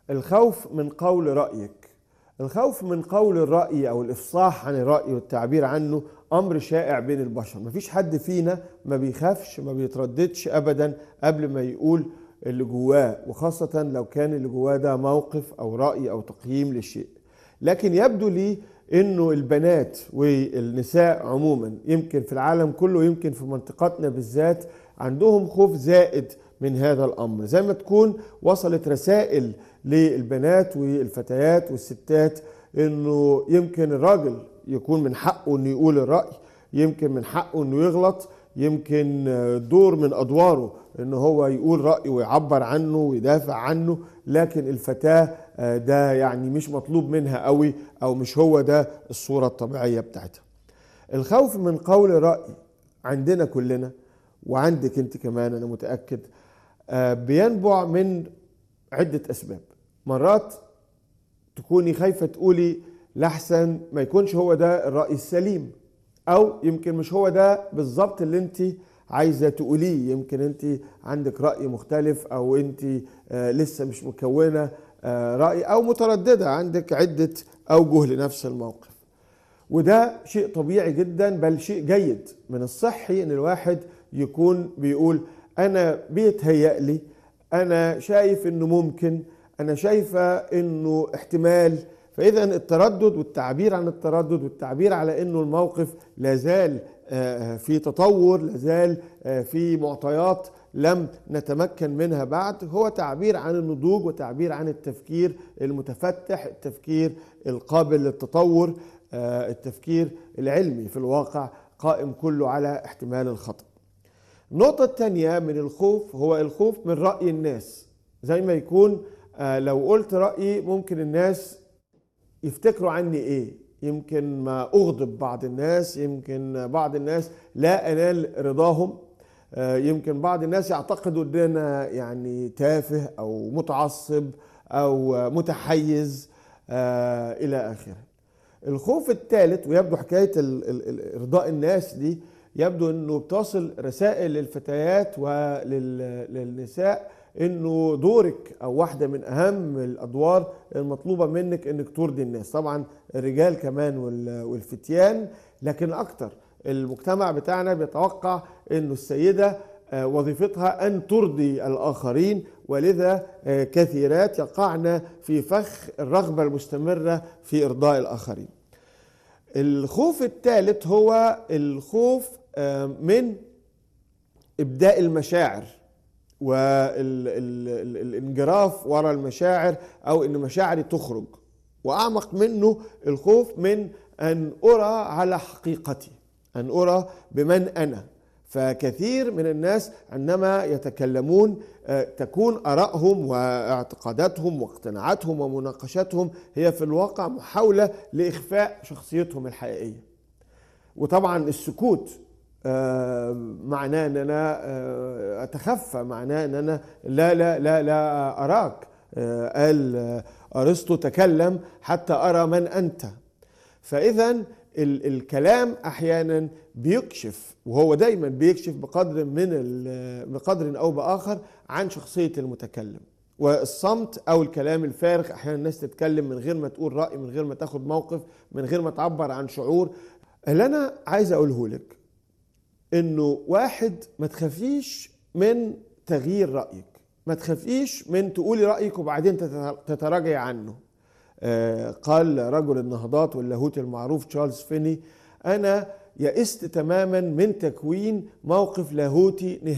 الخوف من قول رأيك الخوف من قول الرأي أو الإفصاح عن الرأي والتعبير عنه أمر شائع بين البشر مفيش حد فينا ما بيخافش ما بيترددش أبدا قبل ما يقول اللي جواه وخاصة لو كان اللي جواه ده موقف أو رأي أو تقييم للشيء لكن يبدو لي انه البنات والنساء عموما يمكن في العالم كله يمكن في منطقتنا بالذات عندهم خوف زائد من هذا الامر زي ما تكون وصلت رسائل للبنات والفتيات والستات انه يمكن الراجل يكون من حقه انه يقول الراي يمكن من حقه انه يغلط يمكن دور من ادواره ان هو يقول رايه ويعبر عنه ويدافع عنه لكن الفتاه ده يعني مش مطلوب منها قوي او مش هو ده الصوره الطبيعيه بتاعتها الخوف من قول الراي عندنا كلنا وعندك انت كمان انا متاكد بينبع من عده اسباب مرات تكوني خايفه تقولي لحسن ما يكونش هو ده الراي السليم او يمكن مش هو ده بالظبط اللي انت عايزه تقوليه يمكن انت عندك راي مختلف او انت لسه مش مكونه راي او متردده عندك عده اوجه لنفس الموقف وده شيء طبيعي جدا بل شيء جيد من الصحي ان الواحد يكون بيقول انا بيتهيأ لي انا شايف انه ممكن انا شايفه انه احتمال فاذا التردد والتعبير عن التردد والتعبير على انه الموقف لازال في تطور لازال في معطيات لم نتمكن منها بعد هو تعبير عن النضوج وتعبير عن التفكير المتفتح التفكير القابل للتطور التفكير العلمي في الواقع قائم كله على احتمال الخطأ النقطة الثانية من الخوف هو الخوف من رأي الناس زي ما يكون لو قلت رأيي ممكن الناس يفتكروا عني ايه يمكن ما اغضب بعض الناس يمكن بعض الناس لا انال رضاهم يمكن بعض الناس يعتقدوا ان انا يعني تافه او متعصب او متحيز الى اخره الخوف الثالث ويبدو حكايه ارضاء الناس دي يبدو انه بتصل رسائل للفتيات وللنساء انه دورك او واحده من اهم الادوار المطلوبه منك انك ترضي الناس طبعا الرجال كمان والفتيان لكن اكتر المجتمع بتاعنا بيتوقع انه السيده وظيفتها ان ترضي الاخرين ولذا كثيرات يقعن في فخ الرغبه المستمره في ارضاء الاخرين الخوف الثالث هو الخوف من ابداء المشاعر والانجراف وراء المشاعر او ان مشاعري تخرج واعمق منه الخوف من ان ارى على حقيقتي ان ارى بمن انا فكثير من الناس عندما يتكلمون تكون ارائهم واعتقاداتهم واقتناعاتهم ومناقشاتهم هي في الواقع محاوله لاخفاء شخصيتهم الحقيقيه وطبعا السكوت معناه ان انا اتخفى معناه ان انا لا لا لا لا اراك قال ارسطو تكلم حتى ارى من انت فاذا الكلام احيانا بيكشف وهو دايما بيكشف بقدر من بقدر او باخر عن شخصيه المتكلم والصمت او الكلام الفارغ احيانا الناس تتكلم من غير ما تقول راي من غير ما تاخد موقف من غير ما تعبر عن شعور اللي انا عايز اقوله لك انه واحد ما تخافيش من تغيير رايك ما تخافيش من تقولي رايك وبعدين تتراجعي عنه آه قال رجل النهضات واللاهوت المعروف تشارلز فيني انا يئست تماما من تكوين موقف لاهوتي